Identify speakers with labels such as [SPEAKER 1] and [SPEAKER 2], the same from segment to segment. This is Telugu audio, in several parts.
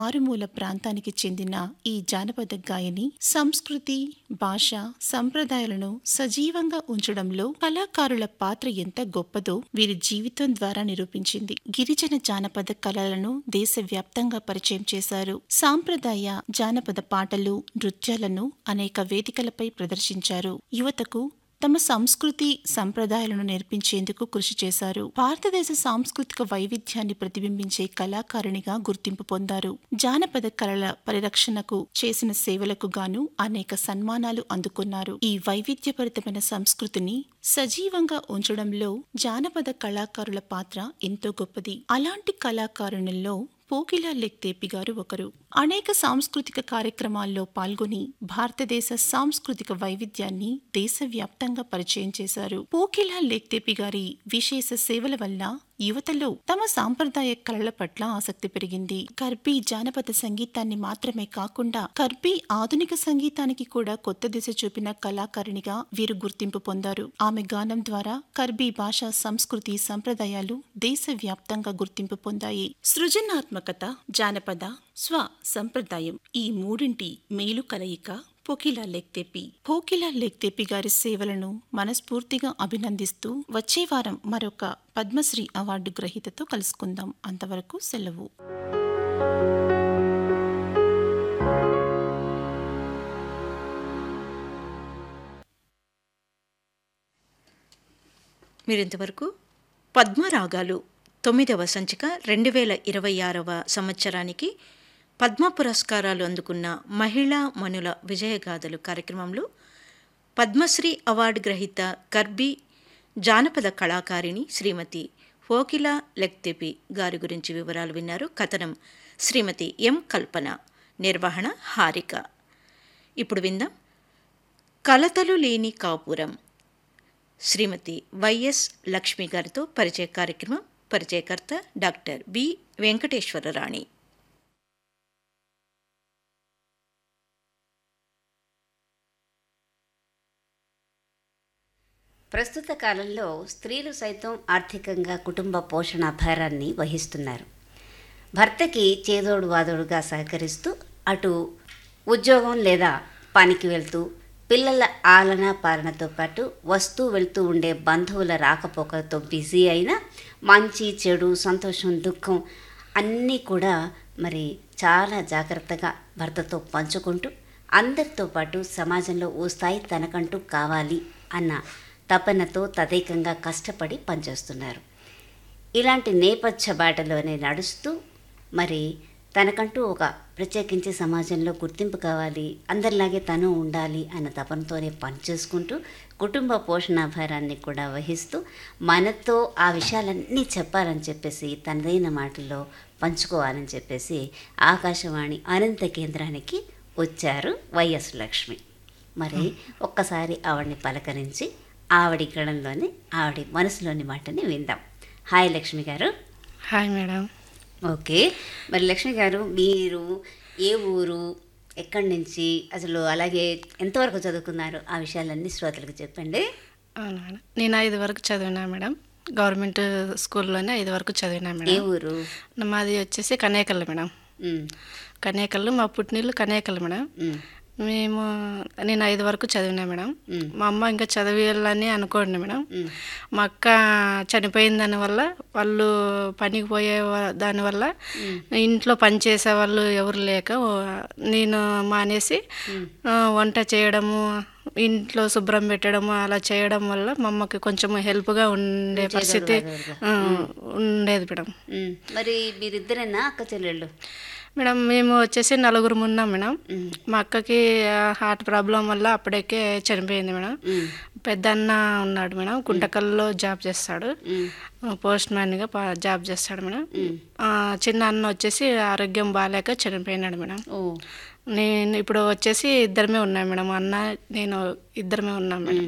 [SPEAKER 1] మారుమూల ప్రాంతానికి చెందిన ఈ జానపద గాయని సంస్కృతి భాష సంప్రదాయాలను సజీవంగా ఉంచడంలో కళాకారుల పాత్ర ఎంత గొప్పదో వీరి జీవితం ద్వారా నిరూపించింది గిరిజన జానపద కళలను దేశవ్యాప్తంగా పరిచయం చేశారు సాంప్రదాయ జానపద పాటలు నృత్యాలను అనేక వేదికలపై ప్రదర్శించారు యువతకు తమ సంస్కృతి సంప్రదాయాలను నేర్పించేందుకు కృషి చేశారు భారతదేశ సాంస్కృతిక వైవిధ్యాన్ని ప్రతిబింబించే కళాకారిణిగా గుర్తింపు పొందారు జానపద కళల పరిరక్షణకు చేసిన సేవలకు గాను అనేక సన్మానాలు అందుకున్నారు ఈ వైవిధ్యభరితమైన సంస్కృతిని సజీవంగా ఉంచడంలో జానపద కళాకారుల పాత్ర ఎంతో గొప్పది అలాంటి కళాకారుణుల్లో పోకిలా లెక్తేపి గారు ఒకరు అనేక సాంస్కృతిక కార్యక్రమాల్లో పాల్గొని భారతదేశ సాంస్కృతిక వైవిధ్యాన్ని దేశవ్యాప్తంగా పరిచయం చేశారు పోకిలా లెక్తేపి గారి విశేష సేవల వల్ల యువతలో తమ సాంప్రదాయ కళల పట్ల ఆసక్తి పెరిగింది కర్బీ జానపద సంగీతాన్ని మాత్రమే కాకుండా కర్బీ ఆధునిక సంగీతానికి కూడా కొత్త దిశ చూపిన కళాకారిణిగా వీరు గుర్తింపు పొందారు ఆమె గానం ద్వారా కర్బీ భాష సంస్కృతి సంప్రదాయాలు దేశవ్యాప్తంగా గుర్తింపు పొందాయి సృజనాత్మకత జానపద స్వ సంప్రదాయం ఈ మూడింటి మేలు కలయిక పోకిలా లెక్తెపి పోకిలా లెక్తెపి గారి సేవలను మనస్ఫూర్తిగా అభినందిస్తూ వచ్చే వారం మరొక పద్మశ్రీ అవార్డు గ్రహీతతో కలుసుకుందాం అంతవరకు సెలవు
[SPEAKER 2] మీరింతవరకు పద్మరాగాలు తొమ్మిదవ సంచిక రెండు వేల ఇరవై ఆరవ సంవత్సరానికి పద్మ పురస్కారాలు అందుకున్న మహిళా మనుల విజయగాథలు కార్యక్రమంలో పద్మశ్రీ అవార్డు గ్రహీత కర్బీ జానపద కళాకారిణి శ్రీమతి ఫోకిలా లెక్తెపి గారి గురించి వివరాలు విన్నారు కథనం శ్రీమతి ఎం కల్పన నిర్వహణ హారిక ఇప్పుడు విందాం కలతలు లేని కాపురం శ్రీమతి వైఎస్ లక్ష్మి గారితో పరిచయ కార్యక్రమం పరిచయకర్త డాక్టర్ బి వెంకటేశ్వరరాణి
[SPEAKER 3] ప్రస్తుత కాలంలో స్త్రీలు సైతం ఆర్థికంగా కుటుంబ పోషణ భారాన్ని వహిస్తున్నారు భర్తకి చేదోడు వాదోడుగా సహకరిస్తూ అటు ఉద్యోగం లేదా పనికి వెళ్తూ పిల్లల ఆలన పాలనతో పాటు వస్తూ వెళ్తూ ఉండే బంధువుల రాకపోకలతో బిజీ అయినా మంచి చెడు సంతోషం దుఃఖం అన్నీ కూడా మరి చాలా జాగ్రత్తగా భర్తతో పంచుకుంటూ అందరితో పాటు సమాజంలో ఓ స్థాయి తనకంటూ కావాలి అన్న తపనతో తదేకంగా కష్టపడి పనిచేస్తున్నారు ఇలాంటి నేపథ్య బాటలోనే నడుస్తూ మరి తనకంటూ ఒక ప్రత్యేకించి సమాజంలో గుర్తింపు కావాలి అందరిలాగే తను ఉండాలి అన్న తపనతోనే పనిచేసుకుంటూ కుటుంబ పోషణ భారాన్ని కూడా వహిస్తూ మనతో ఆ విషయాలన్నీ చెప్పాలని చెప్పేసి తనదైన మాటల్లో పంచుకోవాలని చెప్పేసి ఆకాశవాణి అనంత కేంద్రానికి వచ్చారు వైఎస్ లక్ష్మి మరి ఒక్కసారి ఆవిడని పలకరించి ఆవిడ గళంలోని ఆవిడ మనసులోని మాటని విందాం హాయ్ లక్ష్మి గారు
[SPEAKER 4] హాయ్ మేడం
[SPEAKER 3] ఓకే మరి లక్ష్మి గారు మీరు ఏ ఊరు ఎక్కడి నుంచి అసలు అలాగే ఎంతవరకు చదువుకున్నారు ఆ విషయాలన్నీ శ్రోతలకు చెప్పండి
[SPEAKER 4] అవును మేడం నేను ఐదు వరకు చదివినా మేడం గవర్నమెంట్ స్కూల్లోనే ఐదు వరకు చదివినా
[SPEAKER 3] ఏ
[SPEAKER 4] మేడం
[SPEAKER 3] ఊరు
[SPEAKER 4] మాది వచ్చేసి కనేకల్ మేడం
[SPEAKER 3] ఉమ్,
[SPEAKER 4] కనేకల్ మా పుట్టినీళ్ళు కనేకల్ మేడం
[SPEAKER 3] ఉమ్,
[SPEAKER 4] మేము నేను ఐదు వరకు చదివినా మేడం
[SPEAKER 3] ఉమ్.
[SPEAKER 4] మా అమ్మ ఇంకా చదివేయాలని అనుకోండి మేడం
[SPEAKER 3] ఉమ్.
[SPEAKER 4] మా అక్క చనిపోయిన దానివల్ల వాళ్ళు పనికి పోయే వా- దానివల్ల ఇంట్లో పని చేసే వాళ్ళు ఎవరు లేక ఓ, నేను మానేసి ఆ, వంట చేయడము ఇంట్లో శుభ్రం పెట్టడము అలా చేయడం వల్ల మా అమ్మకి కొంచెం హెల్ప్గా ఉండే పరిస్థితి ఆ, ఉండేది మేడం
[SPEAKER 3] ఉమ్. మరి మీరిద్దరేనా అక్క చెల్లెళ్ళు
[SPEAKER 4] మేడం మేము వచ్చేసి నలుగురు ఉన్నాం మేడం మా అక్కకి హార్ట్ ప్రాబ్లం వల్ల అప్పటికే చనిపోయింది మేడం
[SPEAKER 3] ఉమ్,
[SPEAKER 4] పెద్ద అన్న ఉన్నాడు మేడం గుంటకల్లో జాబ్ చేస్తాడు
[SPEAKER 3] ఉమ్,
[SPEAKER 4] పోస్ట్ మ్యాన్గా పా- జాబ్ చేస్తాడు మేడం ఆ, చిన్న అన్న వచ్చేసి ఆరోగ్యం బాగాలేక చనిపోయినాడు మేడం
[SPEAKER 3] ఓ
[SPEAKER 4] నేను ఇప్పుడు వచ్చేసి ఇద్దరమే ఉన్నాం మేడం అన్న నేను ఇద్దరమే ఉన్నాం మేడం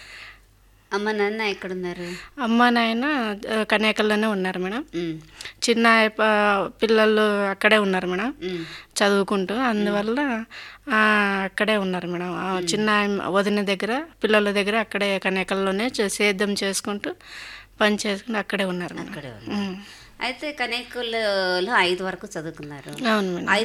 [SPEAKER 3] అమ్మ నాన్న ఎక్కడున్నారు
[SPEAKER 4] అమ్మ నాయన ఆ, కన్యాకల్లోనే ఉన్నారు మేడం
[SPEAKER 3] ఉమ్,
[SPEAKER 4] చిన్న ప- పిల్లలు అక్కడే ఉన్నారు మేడం
[SPEAKER 3] ఉమ్,
[SPEAKER 4] చదువుకుంటూ అందువల్ల ఆ, అక్కడే ఉన్నారు మేడం ఆ చిన్న ఆమె వదిన దగ్గర పిల్లల దగ్గర అక్కడే కనేకల్లోనే చే- సేద్యం చేసుకుంటూ పని చేసుకుంటూ అక్కడే ఉన్నారు మేడం
[SPEAKER 3] అక్కడే
[SPEAKER 4] ఉమ్.
[SPEAKER 3] అయితే కనేకుల్లో ఐదు వరకు చదువుకున్నారు
[SPEAKER 4] అవును మేడం
[SPEAKER 3] ఐదు